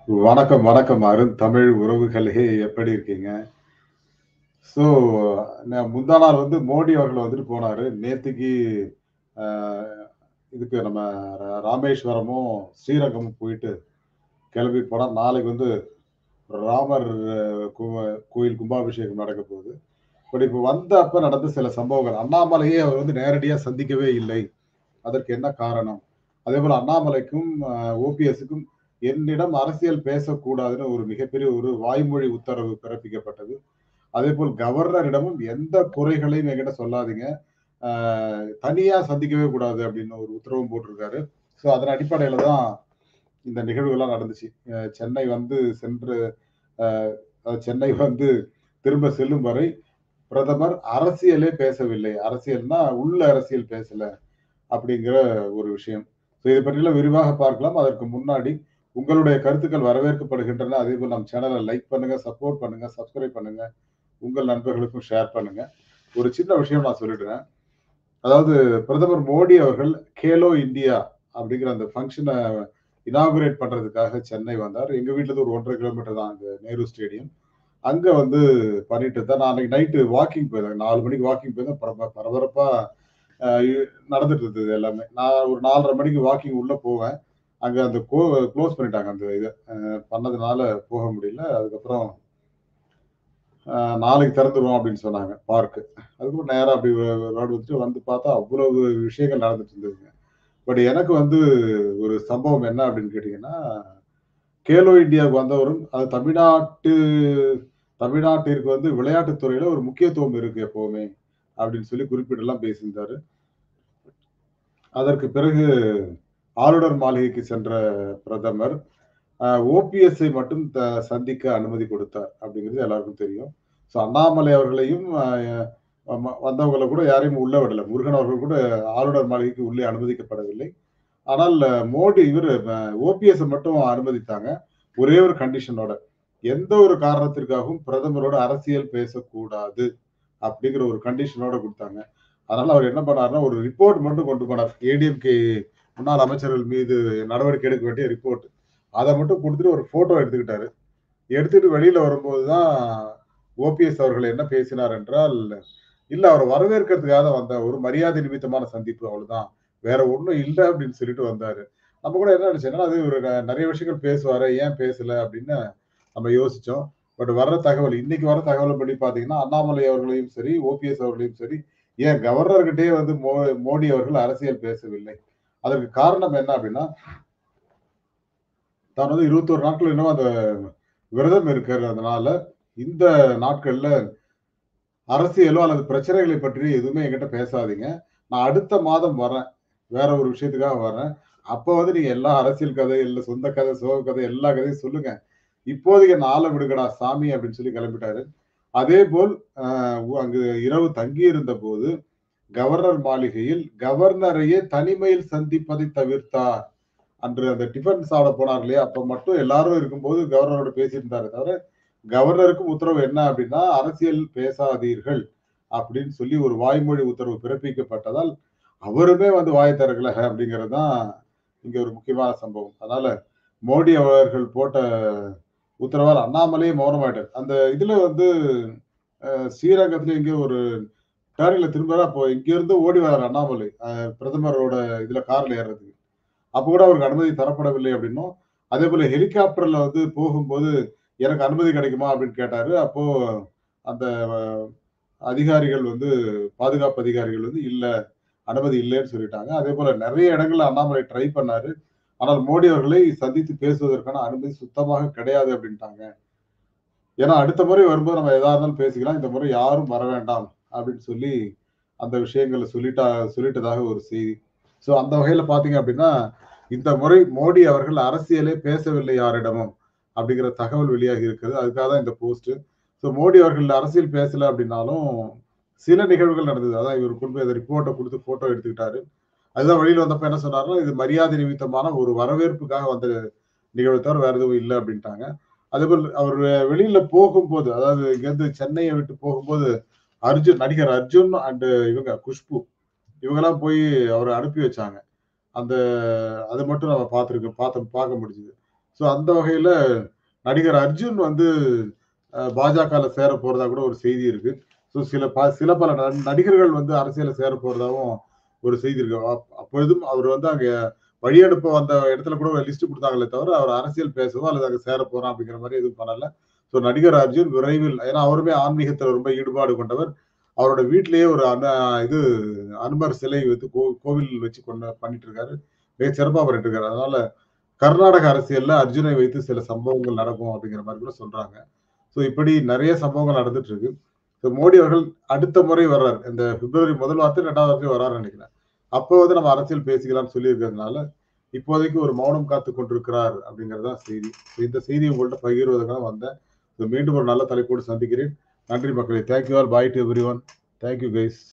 வணக்கம், வணக்கம். அருந்தமிழ் உறவுகளே எப்படி இருக்கீங்க? ஸோ நான் முந்தா நாள் வந்து மோடி அவர்கள் வந்துட்டு போனாரு. நேத்திக்கு அ இதுக்கு நம்ம ர ராமேஸ்வரமும், ஸ்ரீரங்கமும் போயிட்டு கிளம்பி போனா, நாளைக்கு வந்து ராமர் கு கோயில் கும்பாபிஷேகம் நடக்க போகுது. பட் இப்ப வந்தப்ப நடந்த சில சம்பவங்கள். அண்ணாமலையை அவர் வந்து நேரடியா சந்திக்கவே இல்லை. அதற்கு என்ன காரணம்? அதேபோல அண்ணாமலைக்கும், அ ஓபிஎஸ்ஸுக்கும் என்னிடம் அரசியல் பேசக்கூடாதுன்னு ஒரு மிகப்பெரிய ஒரு வாய்மொழி உத்தரவு பிறப்பிக்கப்பட்டது. அதேபோல் கவர்னரிடமும் எந்த குறைகளையும் என்கிட்ட சொல்லாதீங்க. அ தனியா சந்திக்கவே கூடாது அப்படின்னு ஒரு உத்தரவும் போட்டிருக்காரு. ஸோ அதன் அடிப்படையில தான் இந்த நிகழ்வுகள்லாம் நடந்துச்சு. அ சென்னை வந்து சென்று அ சென்னை வந்து திரும்ப செல்லும் வரை பிரதமர் அரசியலே பேசவில்லை. அரசியல்னா உள்ள அரசியல் பேசல அப்படிங்கிற ஒரு விஷயம். ஸோ இதை பற்றிலாம் விரிவாக பார்க்கலாம். அதற்கு முன்னாடி உங்களுடைய கருத்துக்கள் வரவேற்கப்படுகின்றன. அதேபோல் நம் சேனலை லைக் பண்ணுங்க, சப்போர்ட் பண்ணுங்க, சப்ஸ்கிரைப் பண்ணுங்க. உங்கள் நண்பர்களுக்கும் ஷேர் பண்ணுங்க. ஒரு சின்ன விஷயம் நான் சொல்லிடுறேன். அதாவது பிரதமர் மோடி அவர்கள் கேலோ இந்தியா அப்படிங்கிற அந்த ஃபங்ஷன இனாகுரேட் பண்றதுக்காக சென்னை வந்தார். எங்க வீட்ல இருந்து ஒரு 1 1/2 கிலோமீட்டர் தான் அங்க நேரு ஸ்டேடியம். அங்க வந்து பண்ணிட்டு இருந்தார். நான் அன்னைக்கு நைட்டு வாக்கிங் போயிருந்தேன். 4 மணிக்கு வாக்கிங் போயிருந்தேன். பரப பரபரப்பா அ நடந்துட்டு இருந்தது எல்லாமே. நான் ஒரு 4:30 மணிக்கு வாக்கிங் உள்ள போவேன். அங்க அந்த கோ குளோஸ் பண்ணிட்டாங்க அந்த இத. அ பண்ணதுனால போக முடியல. அதுக்கப்புறம் அ நாளைக்கு திறந்துருவோம் அப்படின்னு சொன்னாங்க பார்க். அதுக்கப்புறம் நேரா அப்படி ரோடு வந்துட்டு வந்து பார்த்தா அவ்வளவு விஷயங்கள் நடந்துட்டு இருந்ததுங்க. பட் எனக்கு வந்து ஒரு சம்பவம் என்ன அப்படின்னு கேட்டீங்கன்னா, கேலோ இந்தியாவுக்கு வந்தவரும் அது தமிழ்நாட்டு தமிழ்நாட்டிற்கு வந்து விளையாட்டுத் துறையில ஒரு முக்கியத்துவம் இருக்கு எப்பவுமே அப்படின்னு சொல்லி குறிப்பிட்டெல்லாம் பேசியிருந்தாரு. அதற்கு பிறகு ஆளுநர் மாளிகைக்கு சென்ற பிரதமர், அ ஓபிஎஸ்ஸை மட்டும் த சந்திக்க அனுமதி கொடுத்தார் அப்படிங்கிறது எல்லாருக்கும் தெரியும். ஸோ அண்ணாமலை அவர்களையும் அ வ வந்தவங்கள கூட யாரையும் உள்ள விடல. முருகன் அவர்கள் கூட ஆளுநர் மாளிகைக்கு உள்ளே அனுமதிக்கப்படவில்லை. ஆனால் மோடி இவரு அ ஓபிஎஸ்ஸ மட்டும் அனுமதித்தாங்க. ஒரே ஒரு கண்டிஷனோட. எந்த ஒரு காரணத்திற்காகவும் பிரதமரோட அரசியல் பேசக்கூடாது அப்படிங்கிற ஒரு கண்டிஷனோட குடுத்தாங்க. அதனால அவர் என்ன பண்ணாருன்னா, ஒரு ரிப்போர்ட் மட்டும் கொண்டு போனார். ஏடிஎம்கே முன்னாள் அமைச்சர்கள் மீது நடவடிக்கை எடுக்க வேண்டிய ரிப்போர்ட். அத மட்டும் குடுத்துட்டு ஒரு ஃபோட்டோ எடுத்துக்கிட்டாரு. எடுத்துட்டு வெளியில வரும்போது தான் ஓபிஎஸ் அவர்கள் என்ன பேசினார் என்றால், இல்ல அவர வரவேற்கிறதுக்காக தான் வந்தேன். ஒரு மரியாதை நிமித்தமான சந்திப்பு அவ்வளவுதான். வேற ஒண்ணும் இல்ல அப்படின்னு சொல்லிட்டு வந்தாரு. நம்ம கூட என்ன நினைச்சோம், என்னடா இது இவரு நெறைய விஷயங்கள் பேசுவாரே, ஏன் பேசல அப்படின்னு நம்ம யோசிச்சோம். பட் வர்ற தகவல் இன்னைக்கு வர தகவல் படி பார்த்தீங்கன்னா, அண்ணாமலை அவர்களையும் சரி, ஓபிஎஸ் அவர்களையும் சரி, ஏன் கவர்னர்கிட்டயே வந்து மோ மோடி அவர்கள் அரசியல் பேசவில்லை. அதற்கு காரணம் என்ன அப்படின்னா தான் வந்து 21 நாட்கள் என்னமோ அந்த விரதம் இருக்கிறதுனால, இந்த நாட்கள்ல அரசியலோ அல்லது பிரச்சனைகளை பற்றி எதுவுமே என்கிட்ட பேசாதீங்க. நான் அடுத்த மாதம் வரேன். வேற ஒரு விஷயத்துக்காக வரேன். அப்ப வந்து நீங்க எல்லா அரசியல் கதை, இல்ல சொந்த கதை, சோக கதை எல்லா கதையும் சொல்லுங்க. இப்போதைக்கு என்ன ஆள விடுங்கடா சாமி அப்படின்னு சொல்லி கிளம்பிட்டாரு. அதேபோல் அ அங்கு இரவு தங்கியிருந்தபோது, கவர்னர் மாளிகையில் கவர்னரையே தனிமையில் சந்திப்பதை தவிர்த்தார். அன்று அந்த டிஃபன் சாப்பிட போனார் இல்லையா? அப்ப மட்டும் எல்லாரும் இருக்கும்போது கவர்னரோட பேசியிருந்தாரே தவிர, கவர்னருக்கும் உத்தரவு என்ன அப்படின்னா, அரசியல் பேசாதீர்கள் அப்படின்னு சொல்லி ஒரு வாய்மொழி உத்தரவு பிறப்பிக்கப்பட்டதால், அவருமே வந்து வாய திறக்கல அப்படிங்கிறது தான் இங்க ஒரு முக்கியமான சம்பவம். அதனால மோடி அவர்கள் போட்ட உத்தரவால் அண்ணாமலையே மௌனமாயிட்டார். அந்த இதுல வந்து அ ஸ்ரீரங்கத்துல எங்கேயோ ஒரு டர்னிங்ல திரும்புறாரு. அப்போ இங்கிருந்து ஓடி வராரு அண்ணாமலை. அ பிரதமரோட இதுல கார்ல ஏறுறதுக்கு. அப்ப கூட அவருக்கு அனுமதி தரப்படவில்லை அப்படின்னும், அதேபோல ஹெலிகாப்டர்ல வந்து போகும்போது எனக்கு அனுமதி கிடைக்குமா அப்படின்னு கேட்டாரு. அப்போ அந்த அதிகாரிகள் வந்து பாதுகாப்பு அதிகாரிகள் வந்து இல்ல, அனுமதி இல்லன்னு சொல்லிட்டாங்க. அதேபோல நெறைய இடங்கள்ல அண்ணாமலை ட்ரை பண்ணாரு. ஆனால் மோடி அவர்களை சந்தித்து பேசுவதற்கான அனுமதி சுத்தமாக கிடையாது அப்படின்ட்டாங்க. ஏன்னா அடுத்த முறை வரும்போது நம்ம எதா இருந்தாலும் பேசிக்கலாம். இந்த முறை யாரும் வர வேண்டாம் அப்படின்னு சொல்லி அந்த விஷயங்கள சொல்லிட்டா சொல்லிட்டதாக ஒரு செய்தி. ஸோ அந்த வகையில பார்த்தீங்க அப்படின்னா, இந்த முறை மோடி அவர்கள் அரசியலே பேசவில்லை யாரிடமும் அப்படிங்கிற தகவல் வெளியாகி இருக்கிறது. அதுக்காக தான் இந்த போஸ்ட். ஸோ மோடி அவர்கள் அரசியல் பேசல அப்படின்னாலும், சில நிகழ்வுகள் நடந்தது. அதான் இவர் கொண்டு போய் அந்த ரிப்போர்ட்ட குடுத்து ஃபோட்டோ எடுத்துக்கிட்டாரு. அதுதான் வெளியில வந்தப்ப என்ன சொன்னாருன்னா, இது மரியாதை நிமித்தமான ஒரு வரவேற்புக்காக வந்த நிகழ்வு தவிர வேற எதுவும் இல்ல அப்படின்ட்டாங்க. அதேபோல் அவர் வெளியில போகும்போது, அதாவது இங்கேருந்து சென்னைய விட்டு போகும்போது, அர்ஜுன் நடிகர் அர்ஜுன் அண்ட் இவங்க குஷ்பு இவங்கலாம் போய் அவர அனுப்பி வச்சாங்க. அந்த அது மட்டும் நம்ம பார்த்துருக்கோம் பார்த்து பார்க்க முடிஞ்சது. ஸோ அந்த வகையில நடிகர் அர்ஜுன் வந்து பாஜகல சேர போறதா கூட ஒரு செய்தி இருக்கு ஸோ சில ப சில பல ந- நடிகர்கள் வந்து அரசியல சேர போறதாவும் ஒரு செய்தி இருக்கு அப்- அப்பொழுதும் அவர் வந்து அங்க வழி அனுப்ப வந்த இடத்துல கூட ஒரு லிஸ்ட் கொடுத்தாங்களே தவிர அவர் அரசியல் பேசவோ அல்லது அங்க சேர போறோம் அப்படிங்கிற மாதிரி எதுவும் பண்ணல ஸோ நடிகர் அர்ஜுன் விரைவில் ஏன்னா அவருமே ஆன்மீகத்துல ரொம்ப ஈடுபாடு கொண்டவர் அவரோட வீட்டிலேயே ஒரு அன இது அனுமர் சிலை வைத்து கோ கோவில் வச்சு கொண்டு பண்ணிட்டு இருக்காரு மிக சிறப்பா பண்ணிட்டு இருக்காரு அதனால கர்நாடக அரசியல்ல அர்ஜுனை வைத்து சில சம்பவங்கள் நடக்கும் அப்படிங்கிற மாதிரி கூட சொல்றாங்க ஸோ இப்படி நிறைய சம்பவங்கள் நடந்துட்டு இருக்கு ஸோ மோடி அவர்கள் அடுத்த முறை வர்றார் இந்த பிப்ரவரி முதல் வாரத்தை ரெண்டாவது வாரத்தையும் வர்றாருன்னு நினைக்கிறேன் அப்போ வந்து நம்ம அரசியல் பேசிக்கலாம்னு சொல்லி இருக்கிறதுனால இப்போதைக்கு ஒரு மௌனம் காத்து கொண்டிருக்கிறார் அப்படிங்கறதுதான் செய்தி So இந்த செய்தியை உங்கள்கிட்ட பகிர்வதற்காக வந்தேன் So மீண்டும் ஒரு நல்ல தலைப்போடு சந்திக்கிறேன் நன்றி மக்களே thank you all bye to everyone thank you guys